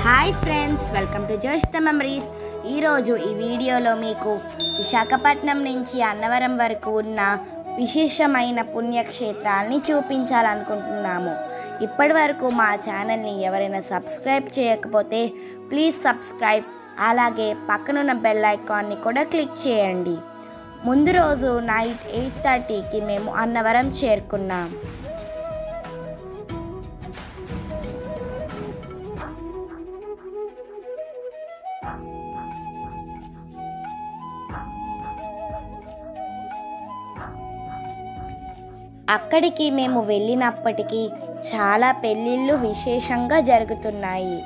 hi friends welcome to Josh the memories ఈరోజు ఈ వీడియోలో మీకు విశాఖపట్నం నుంచి అన్నవరం వరకు ఉన్న విశేషమైన పుణ్యక్షేత్రాలని చూపించాలనుకుంటున్నాము ఇప్పటి వరకు మా ఛానల్ని ఎవరైనా సబ్స్క్రైబ్ చేయకపోతే ప్లీజ్ సబ్స్క్రైబ్ అలాగే పక్కనున్న బెల్ ఐకాన్ని కూడా క్లిక్ చేయండి ముందు రోజు నైట్ ఎయిట్ థర్టీకి మేము అన్నవరం చేరుకున్నాం అక్కడికి మేము వెళ్ళినప్పటికీ చాలా పెళ్ళిళ్ళు విశేషంగా జరుగుతున్నాయి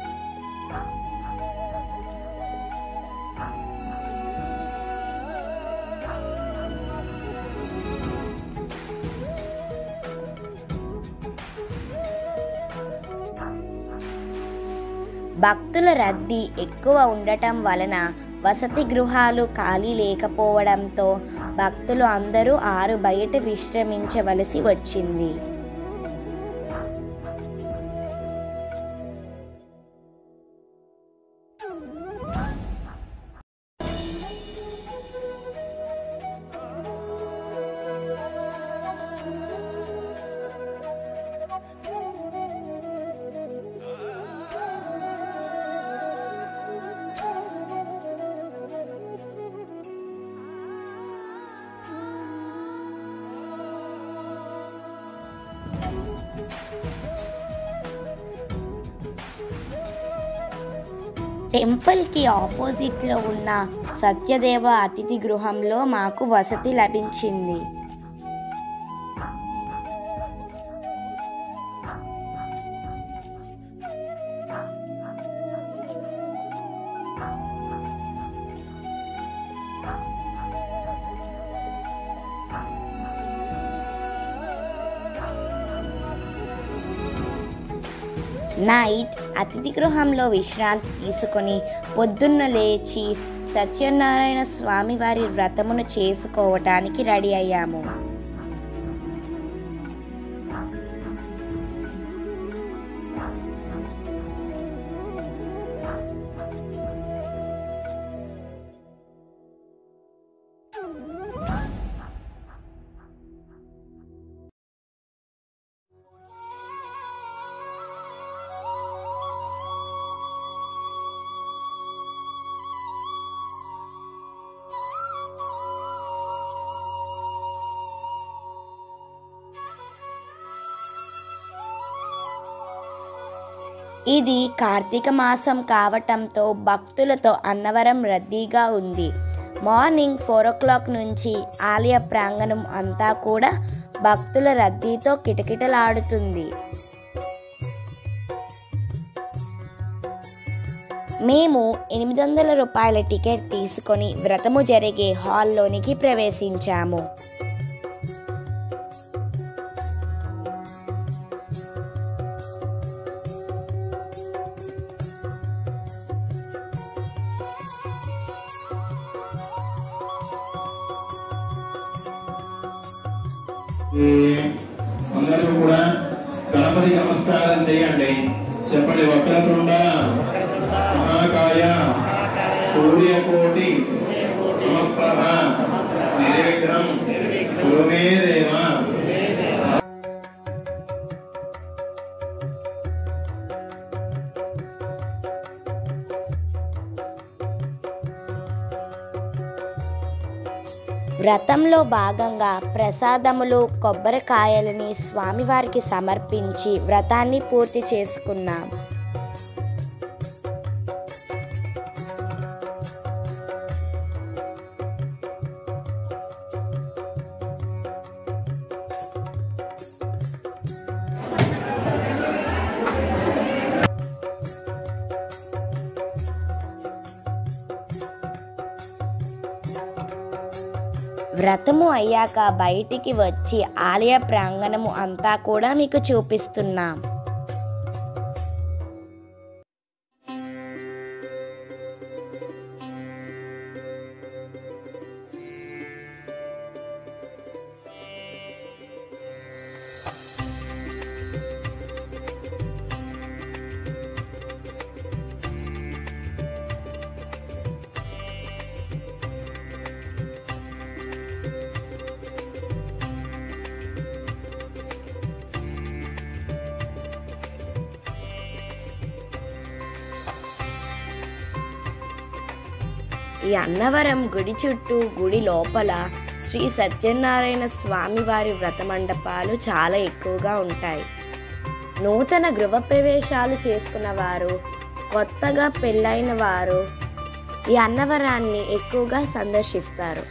భక్తుల రద్దీ ఎక్కువ ఉండటం వలన వసతి గృహాలు ఖాళీ లేకపోవడంతో భక్తులు అందరూ ఆరు బయట విశ్రమించవలసి వచ్చింది టెంపుల్కి ఆపోజిట్లో ఉన్న సత్యదేవ అతిథి గృహంలో మాకు వసతి లభించింది నైట్ అతిథి గృహంలో విశ్రాంతి తీసుకొని పొద్దున్న లేచి సత్యనారాయణ స్వామి వారి వ్రతమును చేసుకోవటానికి రెడీ అయ్యాము ఇది కార్తీక మాసం కావటంతో భక్తులతో అన్నవరం రద్దీగా ఉంది మార్నింగ్ ఫోర్ ఓ క్లాక్ నుంచి ఆలయ ప్రాంగణం అంతా కూడా భక్తుల రద్దీతో కిటకిటలాడుతుంది మేము ఎనిమిది వందల రూపాయల టికెట్ తీసుకొని వ్రతము జరిగే హాల్లోనికి ప్రవేశించాము అందరూ కూడా గణపతికి నమస్కారం చేయండి చెప్పండి వక్రతుండ మహాకాయ సూర్యకోటి సమప్రభ నిర్విఘ్నం కురుమే దేవ వ్రతంలో భాగంగా ప్రసాదములు కొబ్బరికాయలని స్వామివారికి సమర్పించి వ్రతాన్ని పూర్తి చేసుకున్నాం వ్రతము అయ్యాక బయటికి వచ్చి ఆలయ ప్రాంగణము అంతా కూడా మీకు చూపిస్తున్నాం ఈ అన్నవరం గుడి చుట్టూ గుడి లోపల శ్రీ సత్యనారాయణ స్వామి వారి వ్రత మండపాలు చాలా ఎక్కువగా ఉంటాయి నూతన గృహప్రవేశాలు చేసుకున్న వారు కొత్తగా పెళ్ళైన వారు ఈ అన్నవరాన్ని ఎక్కువగా సందర్శిస్తారు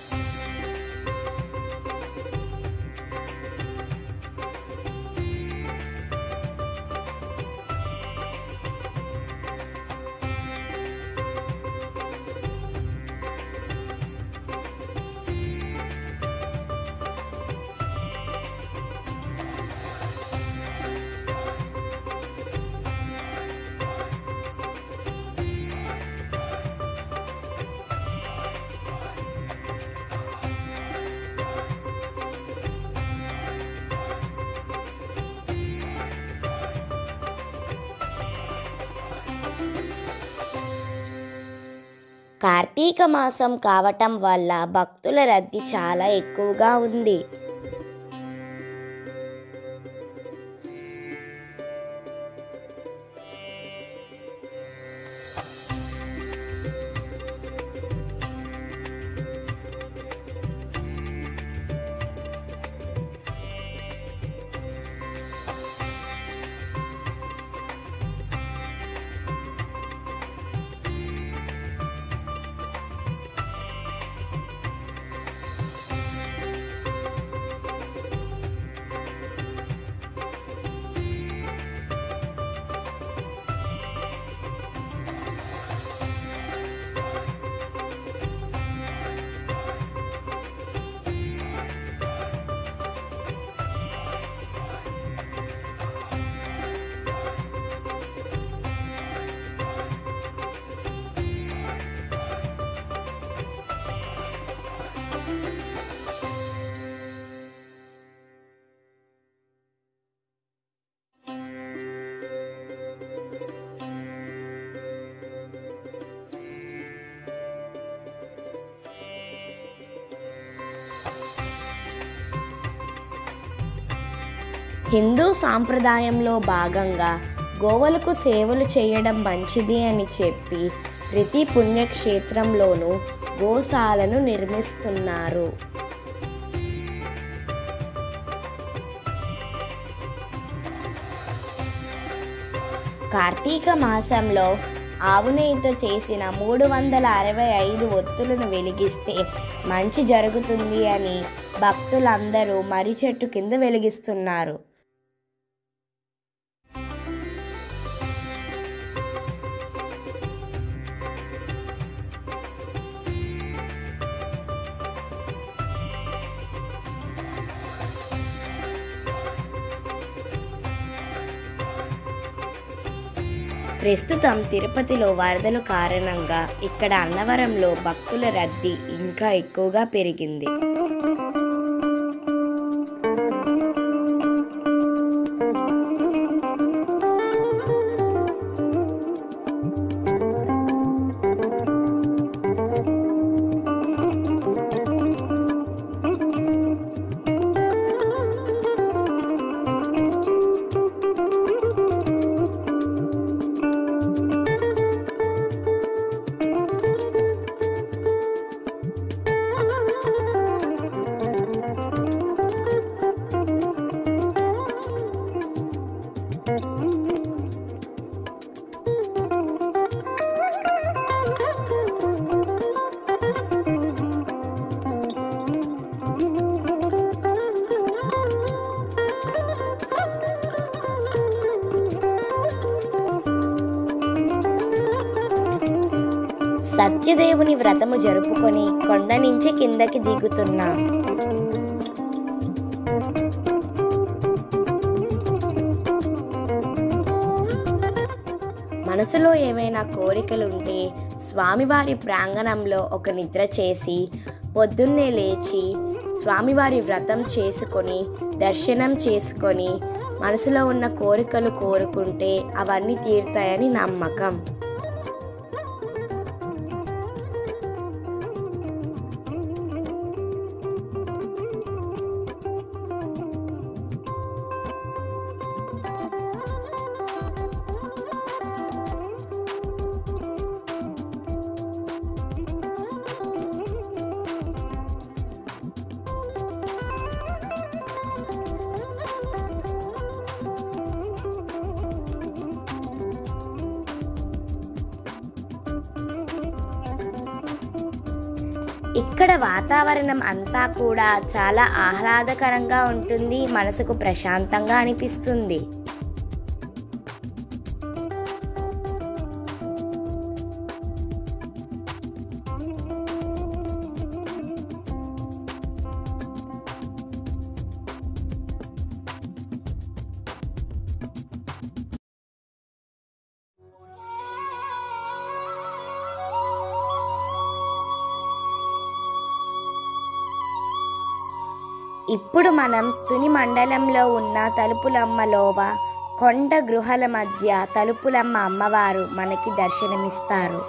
కార్తీక మాసం కావటం వల్ల భక్తుల రద్దీ చాలా ఎక్కువగా ఉంది హిందూ సాంప్రదాయంలో భాగంగా గోవులకు సేవలు చేయడం మంచిది అని చెప్పి ప్రతి పుణ్యక్షేత్రంలోనూ గోశాలను నిర్మిస్తున్నారు కార్తీక మాసంలో ఆవు నెయ్యితో చేసిన మూడు వందల అరవై ఐదు ఒత్తులను వెలిగిస్తే మంచి జరుగుతుంది అని భక్తులందరూ మర్రి చెట్టు కింద వెలిగిస్తున్నారు ప్రస్తుతం తిరుపతిలో వరదల కారణంగా ఇక్కడ అన్నవరంలో భక్తుల రద్దీ ఇంకా ఎక్కువగా పెరిగింది సత్యదేవుని వ్రతము జరుపుకొని కొండ నుంచి కిందకి దిగుతున్నాం మనసులో ఏమైనా కోరికలుంటే స్వామివారి ప్రాంగణంలో ఒక నిద్ర చేసి పొద్దున్నే లేచి స్వామివారి వ్రతం చేసుకొని దర్శనం చేసుకొని మనసులో ఉన్న కోరికలు కోరుకుంటే అవన్నీ తీరుతాయని నమ్మకం ఇక్కడ వాతావరణం అంతా కూడా చాలా ఆహ్లాదకరంగా ఉంటుంది మనసుకు ప్రశాంతంగా అనిపిస్తుంది ఇప్పుడు మనం తుని మండలంలో ఉన్న తలుపులమ్మ లోవ కొండ గృహల మధ్య తలుపులమ్మ అమ్మవారు మనకి దర్శనమిస్తారు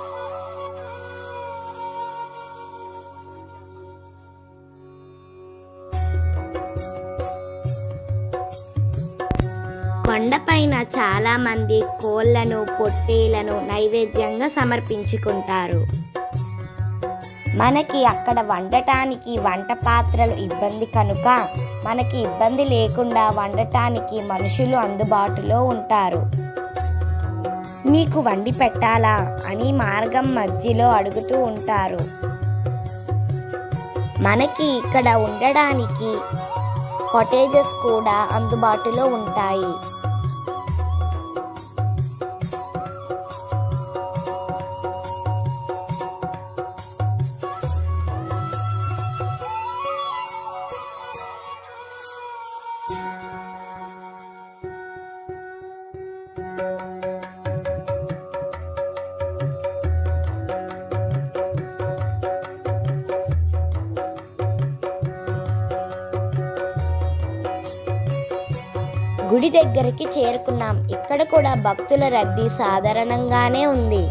కొండపైన చాలా మంది కోళ్లను పొట్టేలను నైవేద్యంగా సమర్పించుకుంటారు మనకి అక్కడ వండటానికి వంట పాత్రలు ఇబ్బంది కనుక మనకి ఇబ్బంది లేకుండా వండటానికి మనుషులు అందుబాటులో ఉంటారు మీకు వండి పెట్టాలా అని మార్గం మధ్యలో అడుగుతూ ఉంటారు మనకి ఇక్కడ ఉండడానికి కాటేజెస్ కూడా అందుబాటులో ఉంటాయి గుడి దగ్గరికి చేరుకున్నాం ఇక్కడ కూడా భక్తుల రద్దీ సాధారణంగానే ఉంది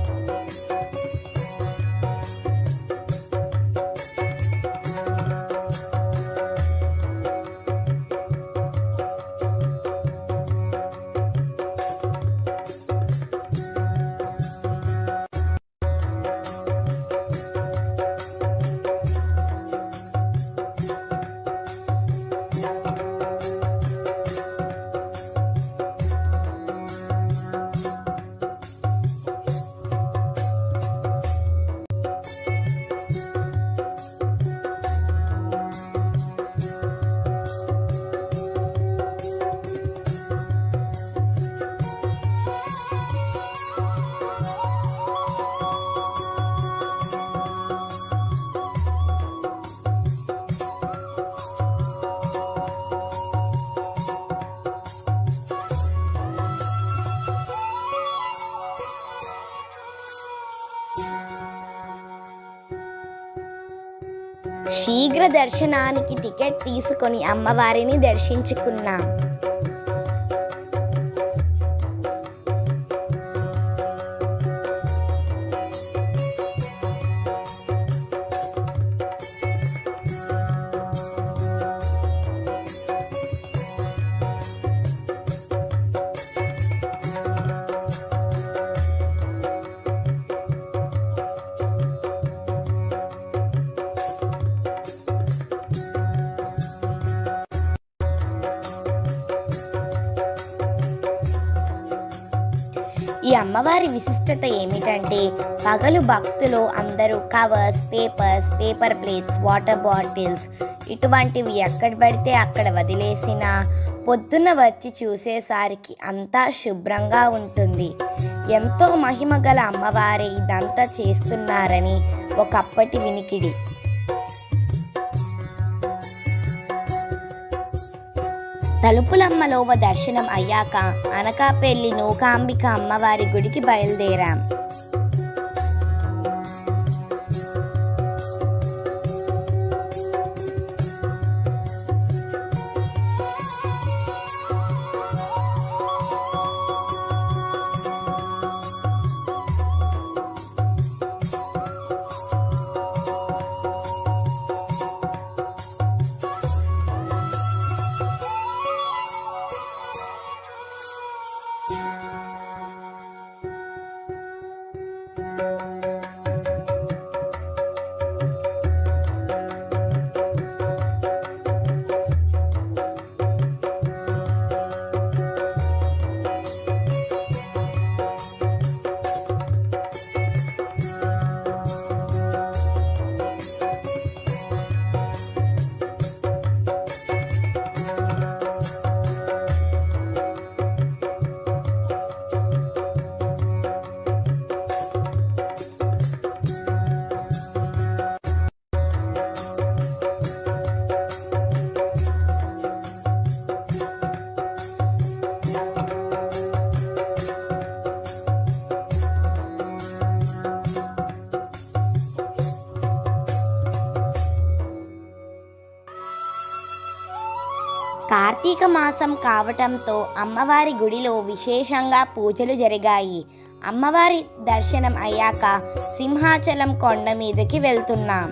శీఘ్ర దర్శనానికి టికెట్ తీసుకొని అమ్మవారిని దర్శించుకున్నాం ఈ అమ్మవారి విశిష్టత ఏమిటంటే పగలు భక్తులు అందరూ covers papers paper plates water bottles ఇటువంటివి ఎక్కడ పడితే అక్కడ వదిలేసిన పొద్దున్న వచ్చి చూసేసరికి అంతా శుభ్రంగా ఉంటుంది ఎంతో మహిమ గల అమ్మవారే ఇదంతా చేస్తున్నారని ఒకప్పటి వినికిడి తలుపులమ్మలోవ దర్శనం అయ్యాక అనకాపల్లి నూకాంబిక అమ్మవారి గుడికి బయలుదేరాం కార్తీక మాసం కావటంతో అమ్మవారి గుడిలో విశేషంగా పూజలు జరిగాయి అమ్మవారి దర్శనం అయ్యాక సింహాచలం కొండ మీదకి వెళ్తున్నాం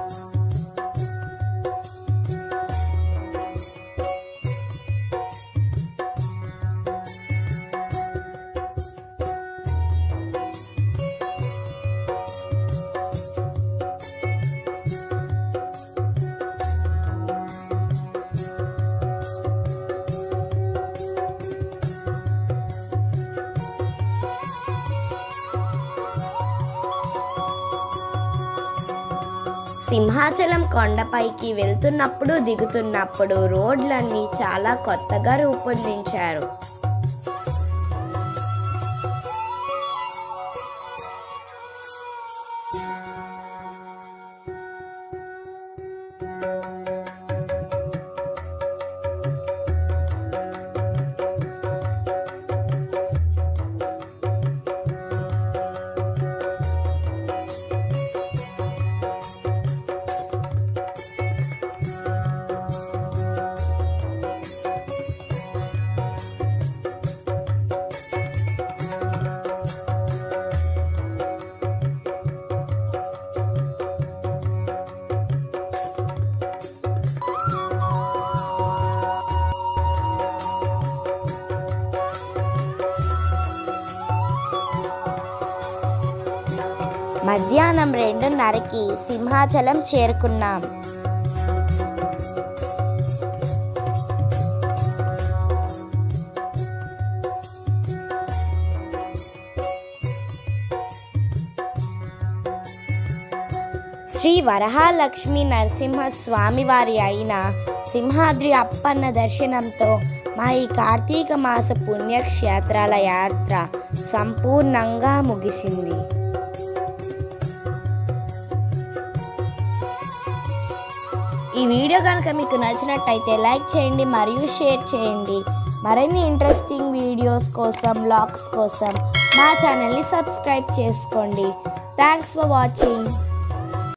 సింహాచలం కొండపైకి వెళ్తున్నప్పుడు దిగుతున్నప్పుడు రోడ్లన్నీ చాలా కొత్తగా రూపొందించారు మధ్యాహ్నం రెండున్నరకి సింహాచలం చేరుకున్నాం శ్రీ వరహాలక్ష్మి నరసింహ స్వామివారి అయిన సింహాద్రి అప్పన్న దర్శనంతో మా ఈ కార్తీక మాస పుణ్యక్షేత్రాల యాత్ర సంపూర్ణంగా ముగిసింది ఈ వీడియో కనుక మీకు నచ్చినట్టయితే లైక్ చేయండి మరియు షేర్ చేయండి మరిన్ని ఇంట్రెస్టింగ్ వీడియోస్ కోసం బ్లాగ్స్ కోసం మా ఛానల్ని సబ్స్క్రైబ్ చేసుకోండి థ్యాంక్స్ ఫర్ వాచింగ్